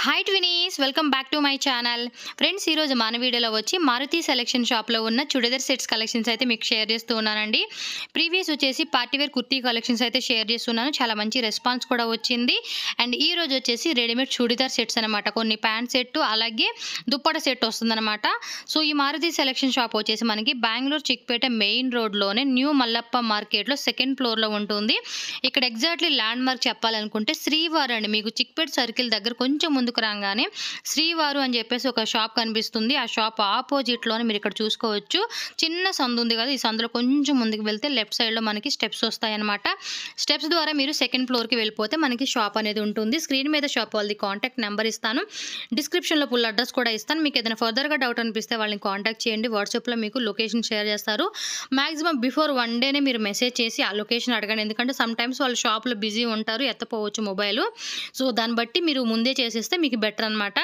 Hi tweenies welcome back to my channel friends ఈరోజు మన వీడియోలో వచ్చి మారుతి సెలెక్షన్ షాప్లో ఉన్న చుడిదర్ సెట్స్ కలెక్షన్స్ అయితే మీకు షేర్ చేస్తూ ఉన్నానండి ప్రీవియస్ వచ్చేసి పార్టీవేర్ కుర్తీ కలెక్షన్స్ అయితే షేర్ చేస్తున్నాను చాలా మంచి రెస్పాన్స్ కూడా వచ్చింది అండ్ ఈ రోజు వచ్చేసి రెడీమేడ్ చుడిదార్ సెట్స్ అనమాట కొన్ని ప్యాంట్ సెట్ అలాగే దుప్పట సెట్ వస్తుందన్నమాట సో ఈ మారుతి సెలెక్షన్ షాప్ వచ్చేసి మనకి బెంగళూరు చిక్పేట మెయిన్ రోడ్లోనే న్యూ మల్లప్ప మార్కెట్లో సెకండ్ ఫ్లోర్లో ఉంటుంది ఇక్కడ ఎగ్జాక్ట్లీ ల్యాండ్ మార్క్ చెప్పాలనుకుంటే శ్రీవారు అండి మీకు చిక్పేట సర్కిల్ దగ్గర కొంచెం ముందుకు రాగానే శ్రీవారు అని చెప్పేసి ఒక షాప్ కనిపిస్తుంది ఆ షాప్ ఆపోజిట్లోనే మీరు ఇక్కడ చూసుకోవచ్చు చిన్న సందు ఉంది కదా ఈ సందులో కొంచెం ముందుకు వెళ్తే లెఫ్ట్ సైడ్లో మనకి స్టెప్స్ వస్తాయన్నమాట స్టెప్స్ ద్వారా మీరు సెకండ్ ఫ్లోర్కి వెళ్ళిపోతే మనకి షాప్ అనేది ఉంటుంది స్క్రీన్ మీద షాప్ వాళ్ళది కాంటాక్ట్ నెంబర్ ఇస్తాను డిస్క్రిప్షన్లో ఫుల్ అడ్రస్ కూడా ఇస్తాను మీకు ఏదైనా ఫర్దర్గా డౌట్ అనిపిస్తే వాళ్ళని కాంటాక్ట్ చేయండి వాట్సాప్లో మీకు లొకేషన్ షేర్ చేస్తారు మాక్సిమం బిఫోర్ వన్ డేనే మీరు మెసేజ్ చేసి ఆ లొకేషన్ అడగండి ఎందుకంటే సమ్ టైమ్స్ వాళ్ళు షాప్లో బిజీ ఉంటారు ఎత్తపోవచ్చు మొబైల్ సో దాన్ని బట్టి మీరు ముందే చేసేస్తే మీకు బెటర్ అనమాట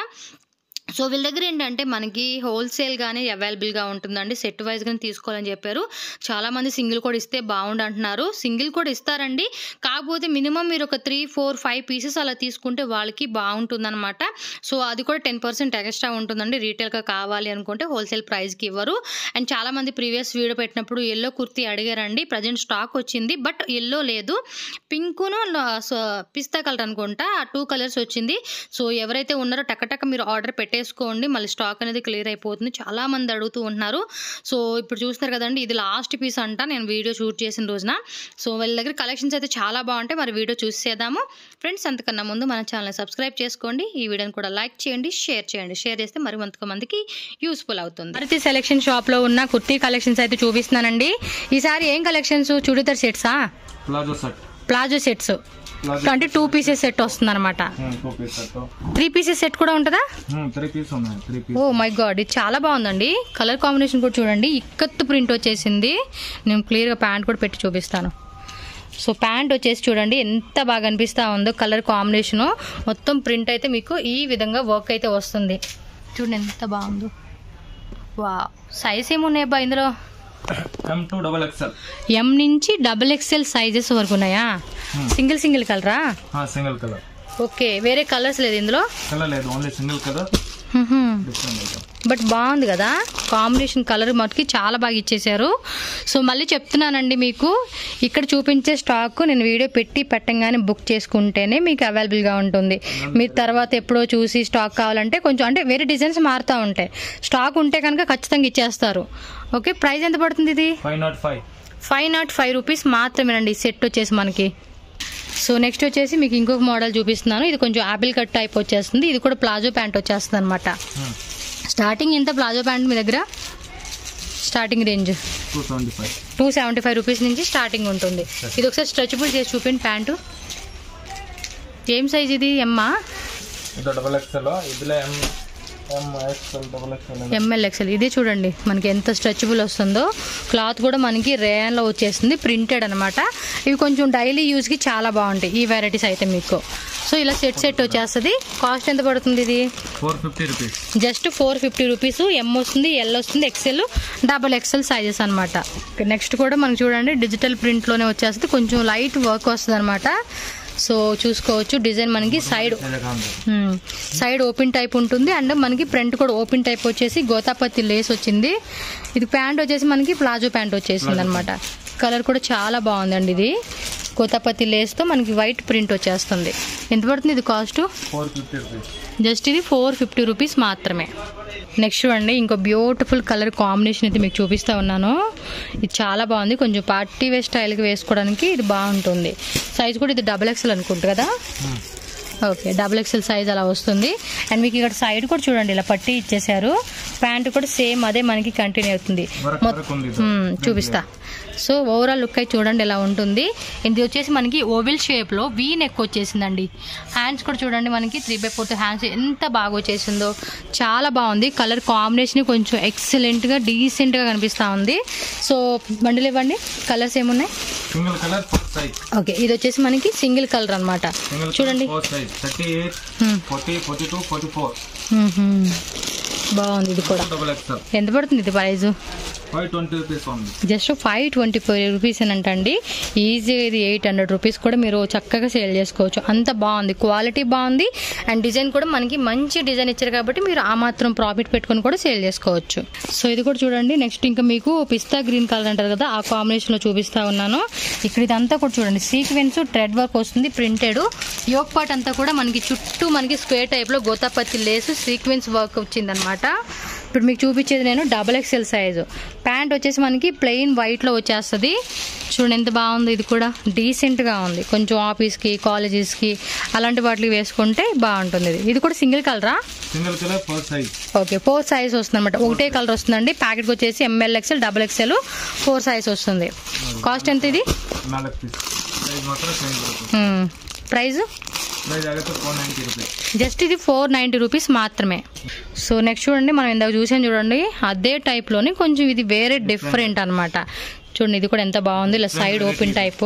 సో వీళ్ళ దగ్గర ఏంటంటే మనకి హోల్సేల్గానే అవైలబుల్గా ఉంటుందండి సెట్ వైజ్గానే తీసుకోవాలని చెప్పారు చాలామంది సింగిల్ కూడా ఇస్తే బాగుండు అంటున్నారు సింగిల్ కూడా ఇస్తారండి కాకపోతే మినిమం మీరు ఒక త్రీ ఫోర్ ఫైవ్ పీసెస్ అలా తీసుకుంటే వాళ్ళకి బాగుంటుందన్నమాట సో అది కూడా టెన్ పర్సెంట్ ఎక్స్ట్రా ఉంటుందండి రీటైల్గా కావాలి అనుకుంటే హోల్సేల్ ప్రైస్కి ఇవ్వరు అండ్ చాలామంది ప్రీవియస్ వీడియో పెట్టినప్పుడు ఎల్లో కుర్తీ అడిగారండి ప్రజెంట్ స్టాక్ వచ్చింది బట్ ఎల్లో లేదు పింకును పిస్తా కలర్ అనుకుంటా ఆ టూ కలర్స్ వచ్చింది సో ఎవరైతే ఉన్నారో టక్కటక్క మీరు ఆర్డర్ పెట్టేసుకోండి మళ్ళీ స్టాక్ అనేది క్లియర్ అయిపోతుంది చాలా మంది అడుగుతూ ఉంటున్నారు సో ఇప్పుడు చూస్తున్నారు కదండి ఇది లాస్ట్ పీస్ అంట నేను వీడియో షూట్ చేసిన రోజున సో వాళ్ళ దగ్గర కలెక్షన్స్ అయితే చాలా బాగుంటాయి మరి వీడియో చూసేద్దాము ఫ్రెండ్స్ అంతకన్నా ముందు మన ఛానల్ సబ్స్క్రైబ్ చేసుకోండి ఈ వీడియోని కూడా లైక్ చేయండి షేర్ చేయండి షేర్ చేస్తే మరి మందికి యూస్ఫుల్ అవుతుంది భారతి సెలెక్షన్ షాప్లో ఉన్న కుర్తీ కలెక్షన్స్ అయితే చూపిస్తున్నానండి ఈసారి ఏం కలెక్షన్స్ చూడిదర్ సెట్సా palazzo set palazzo sets palazzo అంటే టూ పీసెస్ సెట్ వస్తుంది అనమాట two piece set three pieces set కూడా ఉంటుందా త్రీ పీస్ ఉన్నాయి three piece oh my god ఇది చాలా బాగుందండి కలర్ కాంబినేషన్ కూడా చూడండి ఇక్కత్తు ప్రింట్ వచ్చేసింది నేను క్లియర్గా ప్యాంట్ కూడా పెట్టి చూపిస్తాను సో ప్యాంట్ వచ్చేసి చూడండి ఎంత బాగా అనిపిస్తూ ఉందో కలర్ కాంబినేషను మొత్తం ప్రింట్ అయితే మీకు ఈ విధంగా వర్క్ అయితే వస్తుంది చూడండి ఎంత బాగుందో వా సైజ్ ఏమున్నాయి బా ఇందులో M to double XL M నుంచి డబుల్ ఎక్స్ఎల్ సైజెస్ వరకు ఉన్నాయా సింగిల్ సింగిల్ కలరా సింగిల్ కలర్ ఓకే వేరే కలర్స్ లేదు ఇందులో కలర్ లేదు only single colour different item but బాగుంది కదా కాంబినేషన్ కలర్ మటుకి చాలా బాగా ఇచ్చేసారు సో మళ్ళీ చెప్తున్నానండి మీకు ఇక్కడ చూపించే స్టాక్ నేను వీడియో పెట్టి పెట్టంగానే బుక్ చేసుకుంటేనే మీకు అవైలబుల్గా ఉంటుంది మీరు తర్వాత ఎప్పుడో చూసి స్టాక్ కావాలంటే కొంచెం అంటే వేరే డిజైన్స్ మారుతూ ఉంటాయి స్టాక్ ఉంటే కనుక ఖచ్చితంగా ఇచ్చేస్తారు ఓకే ప్రైస్ ఎంత పడుతుంది ఇది five nought five five nought five rupees మాత్రమేనండి సెట్ వచ్చేసి మనకి సో నెక్స్ట్ వచ్చేసి మీకు ఇంకొక మోడల్ చూపిస్తున్నాను ఇది కొంచెం ఆపిల్ కట్ టైప్ వచ్చేస్తుంది ఇది కూడా ప్లాజో ప్యాంట్ వచ్చేస్తుంది అనమాట స్టార్టింగ్ ఎంత ప్లాజో ప్యాంట్ మీ దగ్గర starting range two seventy five two seventy five rupees నుంచి స్టార్టింగ్ ఉంటుంది ఇది ఒకసారి స్ట్రెచబుల్ చేసి చూపిండి ప్యాంటు ఏం సైజ్ ఇది ఎమ్మా ఇది డబల్ ఎక్స్ఎల్ ఇదిలో M M XL double XL M L XL ఇదే చూడండి మనకి ఎంత స్ట్రెచబుల్ వస్తుందో క్లాత్ కూడా మనకి రేయాన్లో వచ్చేస్తుంది ప్రింటెడ్ అనమాట ఇవి కొంచెం డైలీ యూస్కి చాలా బాగుంటాయి ఈ వెరైటీస్ అయితే మీకు సో ఇలా సెట్ సెట్ వచ్చేస్తుంది కాస్ట్ ఎంత పడుతుంది ఇది four fifty rupees just four fifty rupees M వస్తుంది ఎల్ వస్తుంది ఎక్సెల్ డబల్ ఎక్సెల్ సైజెస్ అనమాట నెక్స్ట్ కూడా మనకి చూడండి డిజిటల్ ప్రింట్లోనే వచ్చేస్తుంది కొంచెం లైట్ వర్క్ వస్తుంది అనమాట సో చూసుకోవచ్చు డిజైన్ మనకి side hmm. Side open type ఉంటుంది అండ్ మనకి ఫ్రంట్ కూడా ఓపెన్ టైప్ వచ్చేసి గోతాపత్తి లేస్ వచ్చింది ఇది ప్యాంట్ వచ్చేసి మనకి ప్లాజో ప్యాంట్ వచ్చేసింది అనమాట కలర్ కూడా చాలా బాగుందండి ఇది గోతాపత్తి లేస్తో మనకి వైట్ ప్రింట్ వచ్చేస్తుంది ఎంత పడుతుంది ఇది cost four fifty rupees just ఇది ఫోర్ ఫిఫ్టీ రూపీస్ మాత్రమే నెక్స్ట్ అండి ఇంకో బ్యూటిఫుల్ కలర్ కాంబినేషన్ అయితే మీకు చూపిస్తా ఉన్నాను ఇది చాలా బాగుంది కొంచెం పార్టీ వేర్ స్టైల్కి వేసుకోవడానికి ఇది బాగుంటుంది సైజ్ కూడా ఇది డబుల్ ఎక్స్ఎల్ అనుకుంటు కదా ఓకే డబుల్ ఎక్స్ఎల్ సైజ్ అలా వస్తుంది అండ్ మీకు ఇక్కడ సైడ్ కూడా చూడండి ఇలా పట్టి ఇచ్చేసారు ప్యాంట్ కూడా సేమ్ అదే మనకి కంటిన్యూ అవుతుంది వర్క్ వర్క్ ఉంది ఇది. మ్మ్, చూపిస్తా సో ఓవరాల్ లుక్ అయితే చూడండి ఎలా ఉంటుంది ఇది వచ్చేసి మనకి ఓవిల్ షేప్లో వీ నెక్ వచ్చేసిందండి హ్యాండ్స్ కూడా చూడండి మనకి త్రీ బై ఫోర్త్ హ్యాండ్స్ ఎంత బాగా వచ్చేసిందో చాలా బాగుంది కలర్ కాంబినేషన్ కొంచెం ఎక్సలెంట్గా డీసెంట్గా కనిపిస్తూ ఉంది సో బండిలు ఇవ్వండి కలర్స్ ఏమున్నాయి single colour four size okay ఇది వచ్చేసి మనకి సింగిల్ కలర్ అనమాట సింగిల్ చూడండి four size thirty eight hmm. Forty forty two forty four mhm. బాగుంది ఇది కూడా డబల్ ఎక్స్ఎల్ ఎంత పడుతుంది ఇది price five twenty rupees only just five twenty five rupees అంటండి ఈజీగా ఇది ఎయిట్ హండ్రెడ్ రూపీస్ కూడా మీరు చక్కగా సేల్ చేసుకోవచ్చు అంత బాగుంది క్వాలిటీ బాగుంది అండ్ డిజైన్ కూడా మనకి మంచి డిజైన్ ఇచ్చారు కాబట్టి మీరు ఆ మాత్రం ప్రాఫిట్ పెట్టుకొని కూడా సేల్ చేసుకోవచ్చు సో ఇది కూడా చూడండి నెక్స్ట్ ఇంకా మీకు పిస్తా గ్రీన్ కలర్ అంటారు కదా ఆ కాంబినేషన్ లో చూపిస్తా ఉన్నాను ఇక్కడ ఇదంతా కూడా చూడండి సీక్వెన్స్ థ్రెడ్ వర్క్ వస్తుంది ప్రింటెడ్ యోక్ పార్ట్ అంతా కూడా మనకి చుట్టూ మనకి స్క్వేర్ టైప్ లో గోతాపత్తి లేసు సీక్వెన్స్ వర్క్ వచ్చిందనమాట ఇప్పుడు మీకు చూపించేది నేను డబల్ ఎక్స్ఎల్ సైజు ప్యాంట్ వచ్చేసి మనకి ప్లెయిన్ వైట్లో వచ్చేస్తుంది చూడండి ఎంత బాగుంది ఇది కూడా డీసెంట్గా ఉంది కొంచెం ఆఫీస్కి కాలేజెస్కి అలాంటి వాటికి వేసుకుంటే బాగుంటుంది ఇది ఇది కూడా సింగిల్ కలరా single colour four size okay four size వస్తుంది అనమాట ఒకటే కలర్ వస్తుందండి ప్యాకెట్కి వచ్చేసి M L XL double XL four size వస్తుంది కాస్ట్ ఎంత ఇది ನಾಲ್ಕು ಪೀಸ್ ಪ್ರೈಸ್ ಮಾತ್ರ ಸೇಮ್ ಬರುತ್ತೆ ప్రైస్ ಪ್ರೈಸ್ ಆಗುತ್ತೆ ಫೋರ್ ನೈಂಟಿ ರುಪೀಸ್ జస్ట్ ఇది ఫోర్ నైంటీ రూపీస్ మాత్రమే సో నెక్స్ట్ చూడండి మనం ఇందాక చూసాం చూడండి అదే టైప్లోని కొంచెం ఇది వేరే డిఫరెంట్ అన్నమాట చూడండి ఇది కూడా ఎంత బాగుంది ఇలా సైడ్ ఓపెన్ టైపు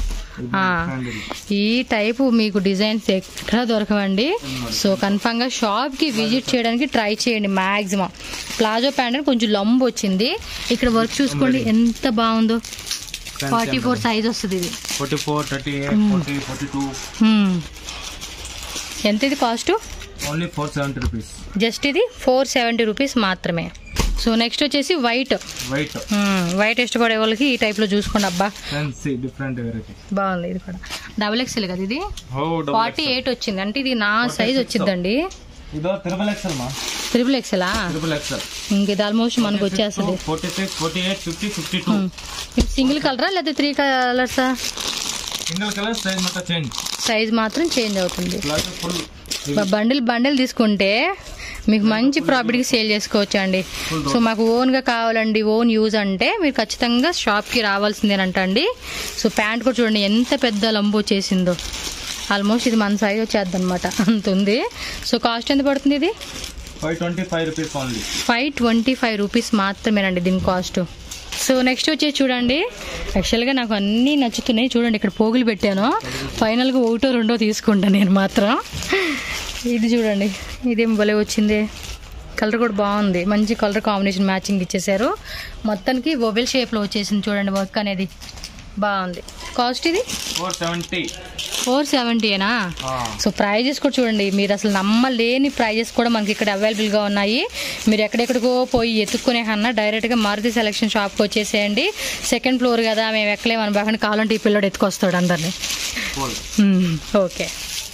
ఈ టైపు మీకు డిజైన్స్ ఎక్కడ దొరకవండి సో కన్ఫామ్గా షాప్కి విజిట్ చేయడానికి ట్రై చేయండి మ్యాక్సిమం ప్లాజో ప్యాంట్ అని కొంచెం లంబ్ వచ్చింది ఇక్కడ వర్క్ చూసుకోండి ఎంత బాగుందో ఫార్టీ ఫోర్ సైజ్ వస్తుంది ఇది forty four thirty eight forty forty two Hmm. ఎంత ఇది cost only four seventy rupees just ఇది ఫోర్ సెవెంటీ రూపీస్ మాత్రమే సో నెక్స్ట్ వచ్చేసి వైట్ వైట్ వైట్ ఇష్టపడే వాళ్ళకి ఈ టైప్లో చూసుకోండి అబ్బా ఫ్యాన్సీ డిఫరెంట్ వెరైటీ బాగుంది ఇది కూడా డబుల్ ఎక్స్ఎల్ కదా ఇది హో ఫార్టీ ఎయిట్ వచ్చింది అంటే ఇది నా సైజ్ వచ్చిందండి ಇದು ತ್ರಿಬಲ್ ಎಕ್ಸೆಲ್ ಮಾ త్రిబుల్ ఎక్స్ఎలా ತ್ರಿಬಲ್ ఎక్సెల్ ఇంక ఇది ఆల్మోస్ట్ మనకు వచ్చేస్తుంది forty six forty eight fifty fifty two ఇది సింగిల్ కలరా లేదా త్రీ కలర్సా సింగిల్ కలర్ సైజ్ మొత్తం చేంజ్ సైజ్ మాత్రం చేంజ్ అవుతుంది ప్లాజో ఫుల్ బండిల్ బండిల్ తీసుకుంటే మీకు మంచి ప్రాఫిట్కి సేల్ చేసుకోవచ్చు అండి సో మాకు ఓన్గా కావాలండి ఓన్ యూజ్ అంటే మీరు ఖచ్చితంగా షాప్కి రావాల్సిందేనంట అండి సో ప్యాంట్ కూడా చూడండి ఎంత పెద్ద లంబు వచ్చేసిందో ఆల్మోస్ట్ ఇది మన సైజ్ వచ్చేద్ది అనమాట అంత ఉంది సో కాస్ట్ ఎంత పడుతుంది ఇది five twenty five rupees only five twenty five rupees మాత్రమేనండి దీని కాస్ట్ సో నెక్స్ట్ వచ్చేసి చూడండి యాక్చువల్గా నాకు అన్నీ నచ్చుతున్నాయి చూడండి ఇక్కడ పోగులు పెట్టాను ఫైనల్గా ఒకటో రెండో తీసుకుంటాను నేను మాత్రం ఇది చూడండి ఇదేం భలే వచ్చింది కలర్ కూడా బాగుంది మంచి కలర్ కాంబినేషన్ మ్యాచింగ్ ఇచ్చేసారు మొత్తానికి ఓవెల్ షేప్లో వచ్చేసింది చూడండి వర్క్ అనేది బాగుంది కాస్ట్ ఇది ఫోర్ సెవెంటీ ఫోర్ సెవెంటీనా సో ప్రైజెస్ కూడా చూడండి మీరు అసలు నమ్మలేని ప్రైజెస్ కూడా మనకి ఇక్కడ అవైలబుల్గా ఉన్నాయి మీరు ఎక్కడెక్కడికో పోయి ఎత్తుక్కునే కన్నా డైరెక్ట్గా మారుతి సెలక్షన్ షాప్కి వచ్చేసేయండి సెకండ్ ఫ్లోర్ కదా మేము ఎక్కలేమని బాగా కావాలంటే ఈ పిల్లడు ఎత్తుకొస్తాడు అందరినీ ఫోర్ మ్మ్. ఓకే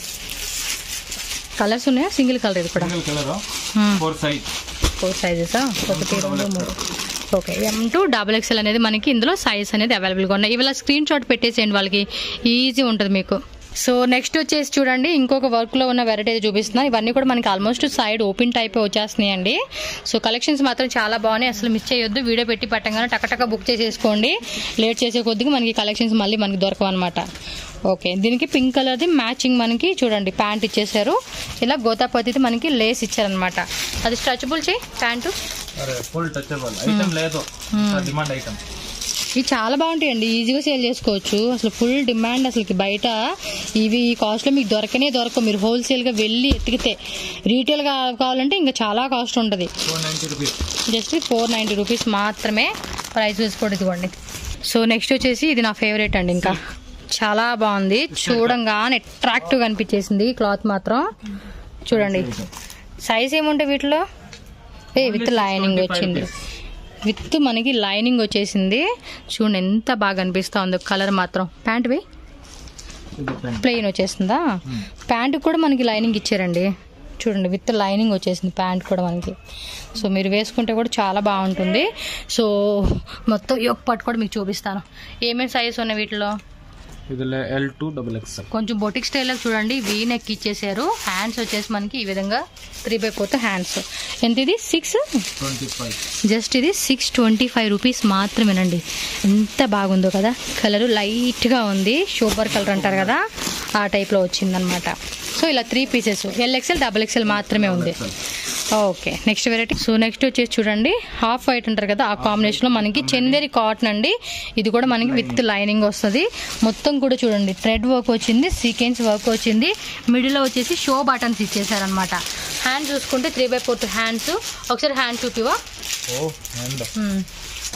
కలర్స్ ఉన్నాయా సింగిల్ కలర్ ఇది కూడా single colour hmm. Four size four సైజెసా ఒకటి రెండు మూడు okay M to double XL అనేది మనకి ఇందులో సైజ్ అనేది అవైలబుల్గా ఉన్నాయి ఇవాళ స్క్రీన్ షాట్ పెట్టేసేయండి వాళ్ళకి ఈజీ ఉంటుంది మీకు సో నెక్స్ట్ వచ్చేసి చూడండి ఇంకొక వర్క్లో ఉన్న వెరైటీ అయితే చూపిస్తున్నాను ఇవన్నీ కూడా మనకి ఆల్మోస్ట్ సైడ్ ఓపెన్ టైప్ వచ్చేస్తున్నాయి అండి సో కలెక్షన్స్ మాత్రం చాలా బాగున్నాయి అసలు మిస్ చేయొద్దు వీడియో పెట్టి పెట్టగానే టకటక బుక్ చేసేసుకోండి లేట్ చేసే కొద్దిగా మనకి కలెక్షన్స్ మళ్ళీ మనకి దొరకవు అనమాట ఓకే దీనికి పింక్ కలర్ది మ్యాచింగ్ మనకి చూడండి ప్యాంట్ ఇచ్చేసారు ఇలా గోతాపతిది మనకి లేస్ ఇచ్చారనమాట అది స్ట్రెచబుల్ చేయి ప్యాంటు అరే ఫుల్ టచబుల్ ఐటమ్ లేదు డిమాండ్ ఐటమ్ ఇవి చాలా బాగుంటాయండి ఈజీగా సేల్ చేసుకోవచ్చు అసలు ఫుల్ డిమాండ్ అసలుకి బయట ఇవి ఈ కాస్ట్లో మీకు దొరకనే దొరకవు మీరు హోల్సేల్గా వెళ్ళి ఎతికితే రీటైల్గా కావాలంటే ఇంకా చాలా కాస్ట్ ఉంటుంది four ninety rupees just four ninety rupees మాత్రమే ప్రైస్ వేసుకోండి ఇదిగోండి సో నెక్స్ట్ వచ్చేసి ఇది నా ఫేవరెట్ అండి ఇంకా చాలా బాగుంది చూడంగానే అట్రాక్టివ్గా అనిపించేసింది ఈ క్లాత్ మాత్రం చూడండి సైజ్ ఏముంటాయి వీటిలో ఏ విత్ లైనింగ్ వచ్చింది విత్ మనకి లైనింగ్ వచ్చేసింది చూడండి ఎంత బాగా అనిపిస్తా ఉందో కలర్ మాత్రం ప్యాంట్ వే ఇది పెన్ ప్లెయిన్ వచ్చేసిందా ప్యాంట్ కూడా మనకి లైనింగ్ ఇచ్చారండి చూడండి విత్ లైనింగ్ వచ్చేసింది ప్యాంట్ కూడా మనకి సో మీరు వేసుకుంటే కూడా చాలా బాగుంటుంది సో మొత్తం యొక్క పట్టు కూడా మీకు చూపిస్తాను ఏమేమి సైజ్ ఉన్నాయి వీటిలో ఇది ఎల్ టూ డబుల్ ఎక్స్ఎల్ కొంచెం బొటిక్ స్టైల్లో చూడండి వీ నెక్ ఇచ్చేసారు హ్యాండ్స్ వచ్చేసి మనకి ఈ విధంగా త్రీ బై ఫోర్త్ హ్యాండ్స్ ఎంత ఇది సిక్స్ ట్వంటీ ఫైవ్ జస్ట్ ఇది సిక్స్ ట్వంటీ ఫైవ్ రూపీస్ మాత్రమేనండి ఎంత బాగుందో కదా కలరు లైట్గా ఉంది సూపర్ కలర్ అంటారు కదా ఆ టైప్లో వచ్చిందనమాట సో ఇలా three pieces L XL double XL మాత్రమే ఉంది okay next variety so next వచ్చేసి చూడంండి హాఫ్ వైట్ అంటారు కదా ఆ కాంబినేషన్లో మనకి చందేరి కాటన్ అండి ఇది కూడా మనకి విత్ లైనింగ్ వస్తుంది మొత్తం కూడా చూడండి థ్రెడ్ వర్క్ వచ్చింది సీక్వెన్స్ వర్క్ వచ్చింది మిడిల్లో వచ్చేసి షో బటన్స్ ఇచ్చేసారనమాట హ్యాండ్ చూసుకుంటే త్రీ బై ఫోర్త్ హ్యాండ్స్ ఒకసారి హ్యాండ్ చూపివా ఓ హ్యాండ్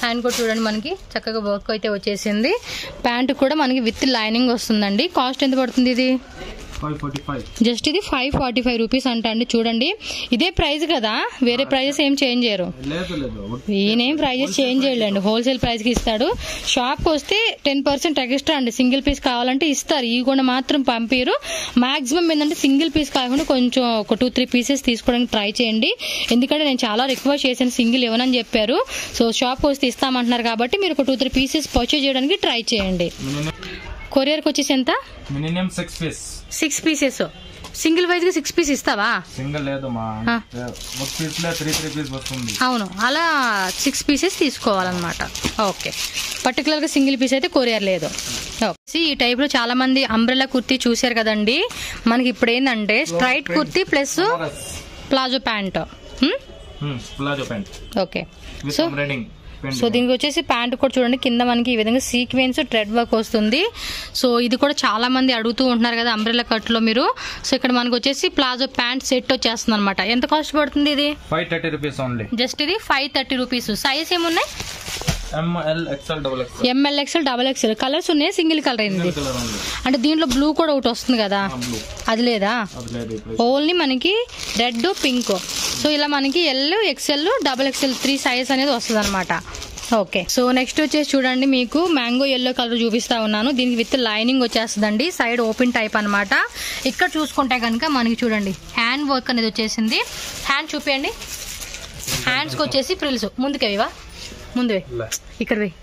హ్యాండ్ కూడా చూడండి మనకి చక్కగా వర్క్ అయితే వచ్చేసింది ప్యాంట్ కూడా మనకి విత్ లైనింగ్ వస్తుందండి కాస్ట్ ఎంత పడుతుంది ఇది ఫైవ్ ఫార్టీ ఫైవ్ జస్ట్ ఇది ఫైవ్ ఫార్టీ ఫైవ్ రూపీస్ అంట అండి చూడండి ఇదే ప్రైస్ కదా వేరే ప్రైజెస్ ఏం చేంజ్ చేయరు లేదు లేదు ఈయనేం ప్రైజెస్ చేంజ్ చేయలేండి హోల్సేల్ ప్రైస్కి ఇస్తాడు షాప్కి వస్తే టెన్ పర్సెంట్ ఎక్స్ట్రా అండి సింగిల్ పీస్ కావాలంటే ఇస్తారు ఈ కూడా మాత్రం పంపిరు మాక్సిమం ఏంటంటే సింగిల్ పీస్ కాకుండా కొంచెం ఒక టూ త్రీ పీసెస్ తీసుకోవడానికి ట్రై చేయండి ఎందుకంటే నేను చాలా రిక్వెస్ట్ చేశాను సింగిల్ ఇవ్వనని చెప్పారు సో షాప్కి వస్తే ఇస్తామంటున్నారు కాబట్టి మీరు ఒక టూ త్రీ పీసెస్ పర్చేజ్ చేయడానికి ట్రై చేయండి మినిమం కొరియర్కి వచ్చేసి ఎంత minimum six piece six pieces single వైజ్గా సిక్స్ పీస్ ఇస్తావా సింగిల్ లేదు మా ఆ. ఒక పీస్ లో త్రీ త్రీ పీస్ వస్తుంది అవును అలా సిక్స్ పీసెస్ తీసుకోవాలన్నమాట ఓకే పర్టికులర్గా సింగిల్ పీస్ అయితే కొరియర్ లేదు ఓకే. ఈ టైప్లో చాలా మంది అంబ్రెలా కుర్తీ చూశారు కదండి మనకి ఇప్పుడు ఏంటంటే straight kurti plus palazzo pant palazzo pant okay with so embroidering so దీనికి వచ్చేసి ప్యాంట్ కూడా చూడండి కింద మనకి ఈ విధంగా సీక్వెన్స్ థ్రెడ్ వర్క్ వస్తుంది సో ఇది కూడా చాలా మంది అడుగుతూ ఉంటున్నారు కదా అంబ్రెలా కట్ లో మీరు సో ఇక్కడ మనకి వచ్చేసి ప్లాజో ప్యాంట్ సెట్ వచ్చేస్తుంది అనమాట ఎంత కాస్ట్ పడుతుంది ఇది five thirty rupees only just ఇది ఫైవ్ థర్టీ రూపీస్ సైజ్ ఏమున్నాయి M L XL double XL M L XL double XL colours ఉన్నాయి సింగిల్ కలర్ అయింది కలర్ ఓన్లీ అంటే దీంట్లో బ్లూ కూడా ఒకటి వస్తుంది కదా బ్లూ అది లేదా అది లేదు ఇప్పుడు ఓన్లీ మనకి రెడ్ పింక్ సో ఇలా మనకి L XL double XL three size అనేది వస్తుంది అనమాట ఓకే సో నెక్స్ట్ వచ్చేసి చూడండి మీకు మ్యాంగో ఎల్లో కలర్ చూపిస్తా ఉన్నాను దీనికి విత్ లైనింగ్ వచ్చేస్తుందండి సైడ్ ఓపెన్ టైప్ అన్నమాట ఇక్కడ చూసుకుంటే కనుక మనకి చూడండి హ్యాండ్ వర్క్ అనేది వచ్చేసింది హ్యాండ్ చూపించండి హ్యాండ్స్కి వచ్చేసి ప్రిల్స్ ముందుకే ఇవా ముందువే లే. ఇక్కడ వే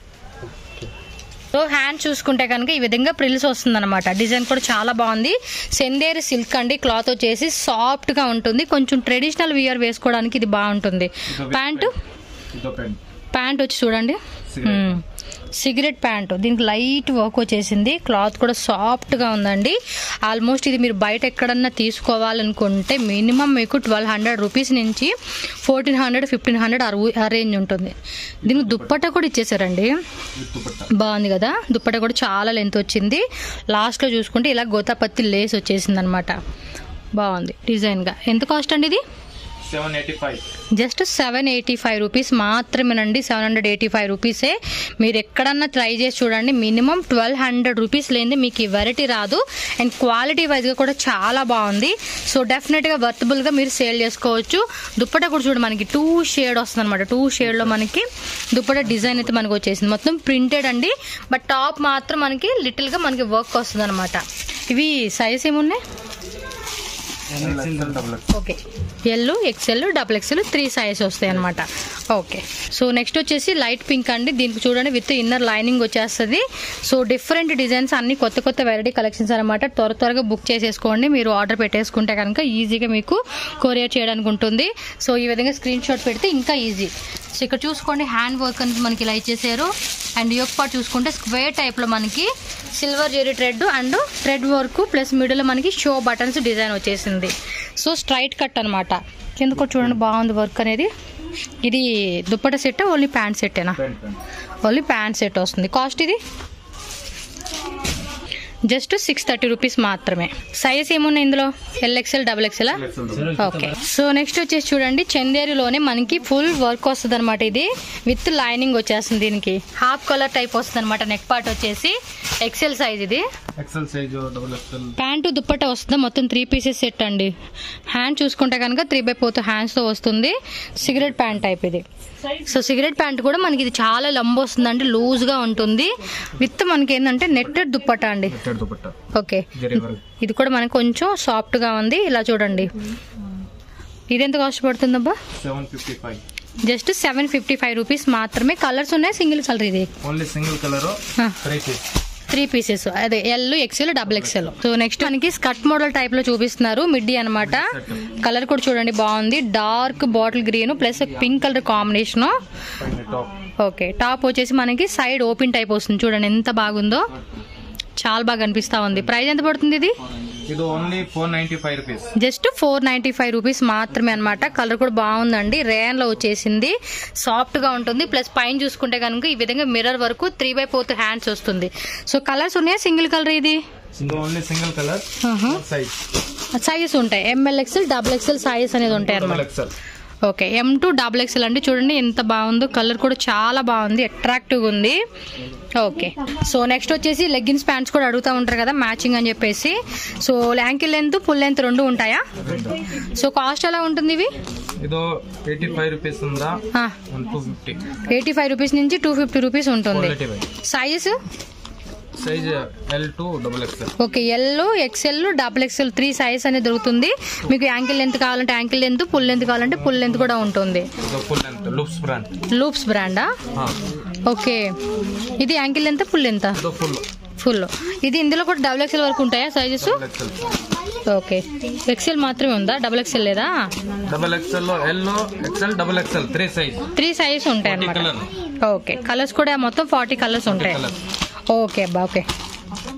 సో హ్యాండ్ చూసుకుంటే కనుక ఈ విధంగా ప్రిల్స్ వస్తుంది అనమాట డిజైన్ కూడా చాలా బాగుంది సెందేరి సిల్క్ అండి క్లాత్ వచ్చేసి సాఫ్ట్ గా ఉంటుంది కొంచెం ట్రెడిషనల్ వియర్ వేసుకోవడానికి ఇది బాగుంటుంది ఇదో ప్యాంటు ఇదో ప్యాంట్ ప్యాంట్ వచ్చి చూడండి సిగరెట్ మ్మ్. సిగరెట్ ప్యాంట్ దీనికి లైట్ వర్క్ వచ్చేసింది క్లాత్ కూడా సాఫ్ట్ గా ఉందండి ఆల్మోస్ట్ ఇది మీరు బయట ఎక్కడన్నా తీసుకోవాలనుకుంటే మినిమం మీకు ట్వెల్వ్ హండ్రెడ్ రూపీస్ నుంచి ఫోర్టీన్ హండ్రెడ్ ఫిఫ్టీన్ హండ్రెడ్ ఆ రేంజ్ ఉంటుంది దీనికి దుప్పట్టా కూడా ఇచ్చేసారండి విత్ దుపట్టా బాగుంది కదా దుప్పట కూడా చాలా లెంత్ వచ్చింది లాస్ట్లో చూసుకుంటే ఇలా గోతాపత్తి లేస్ వచ్చేసింది అనమాట బాగుంది డిజైన్గా ఎంత కాస్ట్ అండి ఇది seven eighty five just seven eighty five rupees మాత్రమేనండి సెవెన్ హండ్రెడ్ ఎయిటీ ఫైవ్ రూపీసే మీరు ఎక్కడన్నా ట్రై చేసి చూడండి మినిమం ట్వెల్వ్ హండ్రెడ్ రూపీస్ లేనిది మీకు ఈ వెరైటీ రాదు అండ్ క్వాలిటీ వైజ్గా కూడా చాలా బాగుంది సో డెఫినెట్గా వర్తబుల్గా మీరు సేల్ చేసుకోవచ్చు దుప్పట కూడా చూడండి మనకి టూ షేడ్ వస్తుంది అనమాట టూ షేడ్లో మనకి దుప్పట డిజైన్ అయితే మనకి వచ్చేసింది మొత్తం ప్రింటెడ్ అండి బట్ టాప్ మాత్రం మనకి లిటిల్గా మనకి వర్క్ వస్తుంది అనమాట ఇవి సైజ్ ఏమున్నాయి XL double okay L XL double XL three size వస్తాయి అనమాట ఓకే సో నెక్స్ట్ వచ్చేసి లైట్ పింక్ అండి దీనికి చూడండి విత్ ఇన్నర్ లైనింగ్ వచ్చేస్తుంది సో డిఫరెంట్ డిజైన్స్ అన్ని కొత్త కొత్త వెరైటీ కలెక్షన్స్ అనమాట త్వర త్వరగా బుక్ చేసేసుకోండి మీరు ఆర్డర్ పెట్టేసుకుంటే కనుక ఈజీగా మీకు కొరియర్ చేయడానికి ఉంటుంది సో ఈ విధంగా స్క్రీన్ షాట్ పెడితే ఇంకా ఈజీ సో ఇక్కడ చూసుకోండి హ్యాండ్ వర్క్ అనేది మనకి ఇలా ఇచ్చేసారు అండ్ యొక్క పార్ట్ చూసుకుంటే స్క్వేర్ టైప్లో మనకి silver zari thread and thread work plus middle మనకి షో బటన్స్ డిజైన్ వచ్చేసింది సో స్ట్రైట్ కట్ అనమాట కింద కూడా చూడండి బాగుంది వర్క్ అనేది ఇది దుప్పట సెట్ ఓన్లీ ప్యాంట్ సెట్టేనా pant pant only pant set వస్తుంది కాస్ట్ ఇది జస్ట్ సిక్స్ థర్టీ రూపీస్ మాత్రమే సైజ్ ఏమున్నాయి ఇందులో L XL double XL XL double okay so next వచ్చేసి చూడండి చందేరిలోనే మనకి ఫుల్ వర్క్ వస్తుంది అనమాట ఇది విత్ లైనింగ్ వచ్చేస్తుంది దీనికి హాఫ్ కలర్ టైప్ వస్తుంది అనమాట నెక్ పార్ట్ వచ్చేసి ఎక్సెల్ సైజ్ ఇది XL size double XL pant dupatta వస్తుంది మొత్తం త్రీ పీసెస్ సెట్ అండి హ్యాండ్ చూసుకుంటే కనుక త్రీ బై ఫోర్త్ హ్యాండ్స్ తో వస్తుంది సిగరెట్ ప్యాంట్ టైప్ ఇది సో సిగరెట్ ప్యాంట్ కూడా మనకి ఇది చాలా లంబ వస్తుందండి లూజ్ గా ఉంటుంది విత్ మనకి ఏంటంటే నెట్టెడ్ దుప్పట అండి netted dupatta okay zari work ఇది కూడా మనకి కొంచెం సాఫ్ట్ గా ఉంది ఇలా చూడండి ఇది ఎంత కాస్ట్ పడుతుందబ్బా seven fifty five just seven fifty five rupees మాత్రమే కలర్స్ ఉన్నాయి సింగిల్ కలర్ ఇది ఓన్లీ సింగిల్ కలర్ ఆ. త్రీ పీస్ త్రీ పీసెస్ అదే L XL double XL so next మనకి స్కర్ట్ మోడల్ టైప్ లో చూపిస్తున్నారు మిడ్డీ అన్నమాట కలర్ కూడా చూడండి బాగుంది dark bottle green plus pink colour combination పైన టాప్ ఓకే టాప్ వచ్చేసి మనకి సైడ్ ఓపెన్ టైప్ వస్తుంది చూడండి ఎంత బాగుందో చాలా బాగా అనిపిస్తా ఉంది ప్రైస్ ఎంత పడుతుంది ఇది ఇది only four ninety five rupees just four ninety five rupees మాత్రమే అనమాట కలర్ కూడా బాగుందండి రేన్ లో వచ్చేసింది సాఫ్ట్ గా ఉంటుంది ప్లస్ పైన చూసుకుంటే కనుక ఈ విధంగా మిర్రర్ వరకు త్రీ బై ఫోర్త్ హ్యాండ్స్ వస్తుంది సో కలర్స్ ఉన్నాయా సింగిల్ కలర్ ఇది ఇది only single colour size sizes ఉంటాయి ML XL double XL sizes అనేది ఉంటాయి డబుల్ అనమాట XL okay M to double XL అండి చూడండి ఎంత బాగుందో కలర్ కూడా చాలా బాగుంది అట్రాక్టివ్గా ఉంది ఓకే సో నెక్స్ట్ వచ్చేసి లెగ్గిన్స్ ప్యాంట్స్ కూడా అడుగుతూ ఉంటారు కదా మ్యాచింగ్ అని చెప్పేసి so ankle length full length రెండు ఉంటాయా సో కాస్ట్ ఎలా ఉంటుంది ఇవి ಇದು ಏಯ್ಟಿ ಫೈವ್ ರುಪೀಸ್ ಇಂದ ಒಂದು two fifty eighty five rupees నుంచి టూ ఫిఫ్టీ రూపీస్ ఉంటుంది quality by sizes size L to double XL okay L XL double XL three size అనేది దొరుకుతుంది మీకు యాంకిల్ లెంత్ కావాలంటే యాంకిల్ లెంత్ ఫుల్ లెంత్ కావాలంటే full length కూడా ఉంటుంది ಇದು ಫುಲ್ ಅಂತ ಲುಪ್ಸ್ ಬ್ರಾಂಡ್ లూప్స్ బ్రాండా ಹಾ ఓకే ఇది యాంకిల్ ఎంత ఫుల్ ఎంత ಇದು ಫುಲ್ ఫుల్ ఇది ఇందులో కూడా డబుల్ ఎక్సెల్ వరకు ఉంటాయా sizes double XL okay XL మాత్రమే ఉందా డబుల్ ఎక్సెల్ లేదా double XL L XL double XL three size three sizes ఉంటాయి అన్నమాట కలర్ ఓకే కలర్స్ కూడా మొత్తం ఫార్టీ కలర్స్ ఉంటాయి కలర్ ఓకే అబ్బా ఓకే